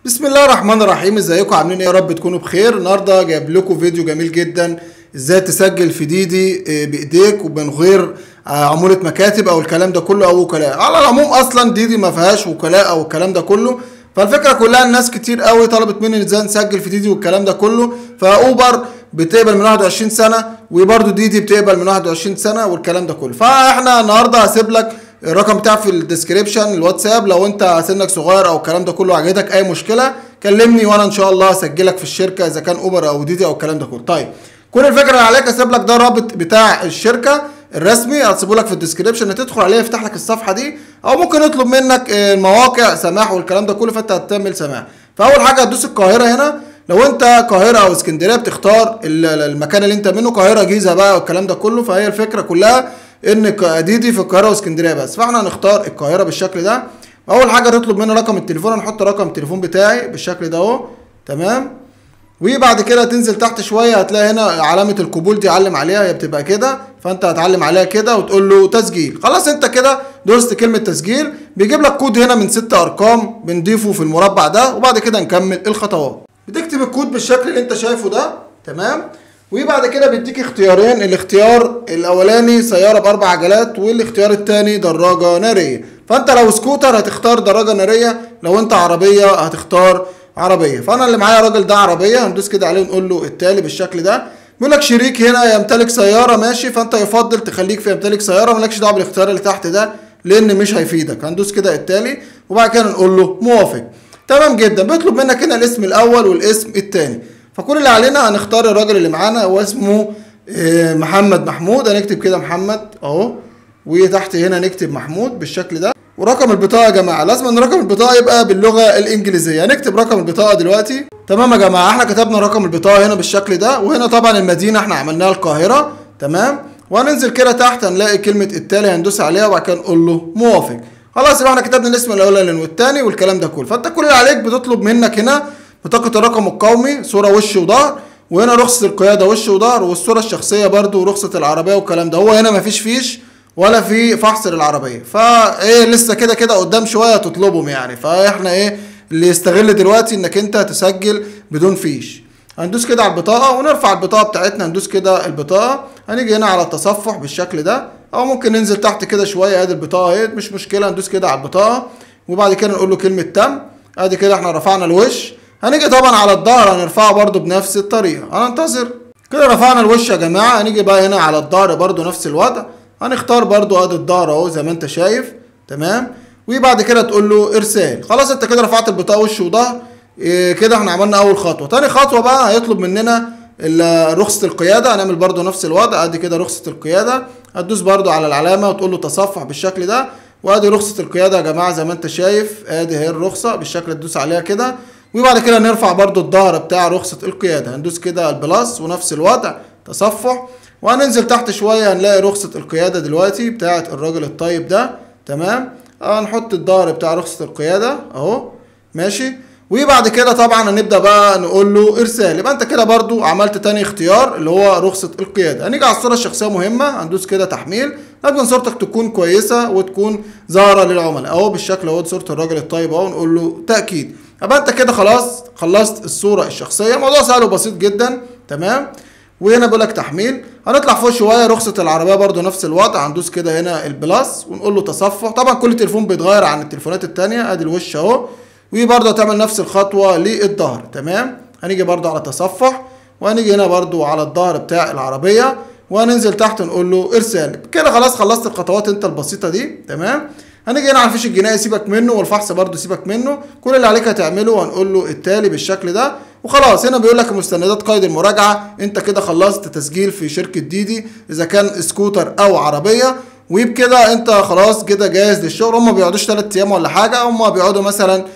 بسم الله الرحمن الرحيم ازيكم عاملين ايه يا رب تكونوا بخير النهارده جايب لكم فيديو جميل جدا ازاي تسجل في ديدي آه، بايديك ومن غير آه، عمولة مكاتب او الكلام ده كله او وكلاء على العموم اصلا ديدي ما فيهاش وكلاء او الكلام ده كله فالفكره كلها الناس كتير قوي طلبت مني ازاي نسجل في ديدي والكلام ده كله فاوبر بتقبل من 21 سنه وبرده ديدي بتقبل من 21 سنه والكلام ده كله فاحنا النهارده هسيب لك الرقم بتاعي في الديسكريبشن الواتساب لو انت سنك صغير او الكلام ده كله عجبتك اي مشكله كلمني وانا ان شاء الله اسجلك في الشركه اذا كان اوبر او ديدي او الكلام ده كله طيب كل الفكره اللي عليك اسيب لك ده رابط بتاع الشركه الرسمي هتسيبه لك في الديسكريبشن هتدخل عليه يفتح لك الصفحه دي او ممكن يطلب منك آه، المواقع سماح والكلام ده كله فانت هتعمل سماح فاول حاجه هتدوس القاهره هنا لو انت القاهره او اسكندريه بتختار ال- ال- المكان اللي انت منه القاهره جيزه بقى والكلام ده كله فهي الفكره كلها ان ك- ديدي في القاهره واسكندريه بس فاحنا هنختار القاهره بالشكل ده اول حاجه تطلب مني رقم التليفون هنحط رقم التليفون بتاعي بالشكل ده اهو تمام وبعد كده تنزل تحت شويه هتلاقي هنا علامه القبول دي علم عليها هي بتبقى كده فانت هتعلم عليها كده وتقول له تسجيل خلاص انت كده دوست كلمه تسجيل بيجيب لك كود هنا من ست ارقام بنضيفه في المربع ده وبعد كده نكمل الخطوات بتكتب الكود بالشكل اللي انت شايفه ده تمام وبعد كده بيديك اختيارين الاختيار الاولاني سياره باربع عجلات والاختيار الثاني دراجه ناريه فانت لو سكوتر هتختار دراجه ناريه لو انت عربيه هتختار عربيه فانا اللي معايا راجل ده عربيه هندوس كده عليه ونقول له التالي بالشكل ده بيقول لك شريك هنا يمتلك سياره ماشي فانت يفضل تخليك في يمتلك سياره مالكش دعوه بالاختيار اللي تحت ده لان مش هيفيدك هندوس كده التالي وبعد كده نقول له موافق تمام جدا بيطلب منك هنا الاسم الاول والاسم الثاني فكل اللي علينا هنختار الراجل اللي معانا هو اسمه آه، محمد محمود هنكتب كده محمد اهو وتحت هنا نكتب محمود بالشكل ده ورقم البطاقه يا جماعه لازم ان رقم البطاقه يبقى باللغه الانجليزيه هنكتب رقم البطاقه دلوقتي تمام يا جماعه احنا كتبنا رقم البطاقه هنا بالشكل ده وهنا طبعا المدينه احنا عملناها القاهره تمام وهننزل كده تحت هنلاقي كلمه التالي هندوس عليها وبعد كده نقول له موافق خلاص يبقى احنا كتبنا الاسم الاولاني والثاني والكلام ده كله فانت كل اللي عليك بتطلب منك هنا بطاقه الرقم القومي صوره وش وظهر وهنا رخصه القياده وش وظهر والصوره الشخصيه برده ورخصه العربيه والكلام ده هو هنا مفيش فيش ولا في فحص للعربيه فايه لسه كده كده قدام شويه تطلبهم يعني فاحنا ايه اللي يستغل دلوقتي انك انت تسجل بدون فيش هندوس كده على البطاقه ونرفع البطاقه بتاعتنا هندوس كده البطاقه هنيجي هنا على التصفح بالشكل ده او ممكن ننزل تحت كده شويه ادي البطاقه اهي مش مشكله هندوس كده على البطاقه وبعد كده نقول له كلمه تم ادي كده احنا رفعنا الوش هنيجي طبعا على الظهر هنرفعه برده بنفس الطريقه هننتظر كده رفعنا الوش يا جماعه هنيجي بقى هنا على الظهر برده نفس الوضع هنختار برده ادي الظهر اهو زي ما انت شايف تمام وبعد كده تقول له ارسال خلاص انت كده رفعت البطاقه وش وظهر إيه كده احنا عملنا اول خطوه تاني خطوه بقى هيطلب مننا ال- رخصه القياده هنعمل برده نفس الوضع ادي كده رخصه القياده هتدوس برده على العلامه وتقول له تصفح بالشكل ده وادي رخصه القياده يا جماعه زي ما انت شايف ادي هي الرخصه بالشكل اللي تدوس عليها كده وبعد كده نرفع برده الظهر بتاع رخصه القياده هندوس كده البلاس ونفس الوضع تصفح وهننزل تحت شويه هنلاقي رخصه القياده دلوقتي بتاعه الراجل الطيب ده تمام هنحط الظهر بتاع رخصه القياده اهو ماشي وبعد كده طبعا هنبدا بقى نقول له ارسال يبقى انت كده برضو عملت تاني اختيار اللي هو رخصه القياده هنيجي على الصوره الشخصيه مهمه هندوس كده تحميل لازم صورتك تكون كويسه وتكون ظاهره للعملاء اهو بالشكل اهو دي صوره الراجل الطيب اهو نقول له تاكيد يبقى انت كده خلاص خلصت الصوره الشخصيه موضوع سهل وبسيط جدا تمام وهنا بيقول لك تحميل هنطلع فوق شويه رخصه العربيه برضو نفس الوضع هندوس كده هنا البلاس ونقول له تصفح طبعا كل تليفون بيتغير عن التليفونات التانية ادي الوش اهو وبرضه هتعمل نفس الخطوه للظهر تمام هنيجي برضه على تصفح وهنيجي هنا برضه على الظهر بتاع العربيه وهننزل تحت نقول له ارسال كده خلاص خلصت الخطوات انت البسيطه دي تمام هنيجي هنا على الفيش الجنائي سيبك منه والفحص برضه سيبك منه كل اللي عليك هتعمله هنقول له التالي بالشكل ده وخلاص هنا بيقول لك مستندات قيد المراجعه انت كده خلصت تسجيل في شركه ديدي اذا كان سكوتر او عربيه وبكده انت خلاص كده جاهز للشغل هم ما بيقعدوش 3 ايام ولا حاجه هم بيقعدوا مثلا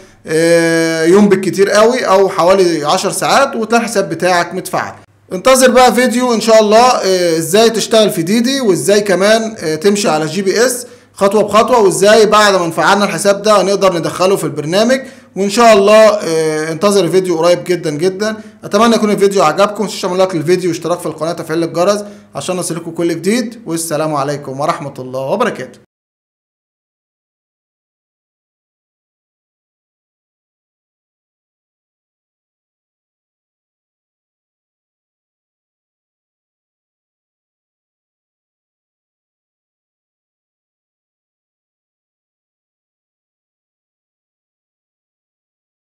آه، يوم بالكتير قوي او حوالي 10 ساعات وتلاقي الحساب بتاعك متفعل انتظر بقى فيديو ان شاء الله آه، ازاي تشتغل في ديدي وازاي كمان آه، تمشي على جي بي اس خطوه بخطوه وازاي بعد ما فعلنا الحساب ده نقدر ندخله في البرنامج وان شاء الله آه، انتظر الفيديو قريب جدا جدا اتمنى يكون الفيديو عجبكم متنسوش تعملوا لايك للفيديو واشتراك في القناه وتفعيل الجرس عشان نصلكم كل جديد والسلام عليكم ورحمه الله وبركاته